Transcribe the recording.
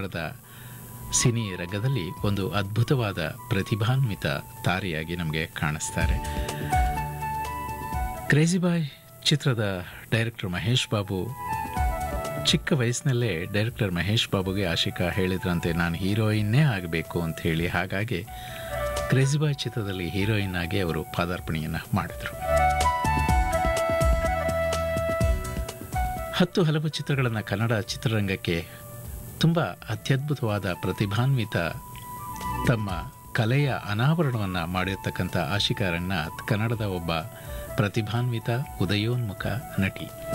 ಕನ್ನಡದ ಸಿನಿ ರಂಗದಲ್ಲಿ ಒಂದು ಅದ್ಭುತವಾದ ಪ್ರತಿಭಾನ್ವಿತ ತಾರೆಯಾಗಿ ನಮಗೆ ಕಾಣಿಸ್ತಾರೆ ಕ್ರೇಜಿ ಬಾಯ್ ಚಿತ್ರದ ಡೈರೆಕ್ಟರ್ ಮಹೇಶ್ ಬಾಬು ಚಿಕ್ಕ ವಯಸ್ಸಿನಲ್ಲೇ ಡೈರೆಕ್ಟರ್ ಮಹೇಶ್ ಬಾಬುಗೆ ಆಶಿಕಾ ಹೇಳಿದ್ರಂತೆ ನಾನು ಹೀರೋಯಿನ್ನೇ ಆಗಬೇಕು ಅಂತ ಹೇಳಿ ಹಾಗಾಗಿ ಕ್ರೇಜಿ ಬಾಯ್ ಚಿತ್ರದಲ್ಲಿ ಹೀರೋಯಿನ್ ಆಗಿ ಅವರು ಪಾದಾರ್ಪಣೆಯನ್ನು ಮಾಡಿದರು ಹತ್ತು ಹಲವು ಚಿತ್ರಗಳನ್ನು ಕನ್ನಡ ಚಿತ್ರರಂಗಕ್ಕೆ ತುಂಬ ಅತ್ಯದ್ಭುತವಾದ ಪ್ರತಿಭಾನ್ವಿತ ತಮ್ಮ ಕಲೆಯ ಅನಾವರಣವನ್ನು ಮಾಡಿರ್ತಕ್ಕಂಥ ಆಶಿಕಾ ರಂಗನಾಥ್ ಕನ್ನಡದ ಒಬ್ಬ ಪ್ರತಿಭಾನ್ವಿತ ಉದಯೋನ್ಮುಖ ನಟಿ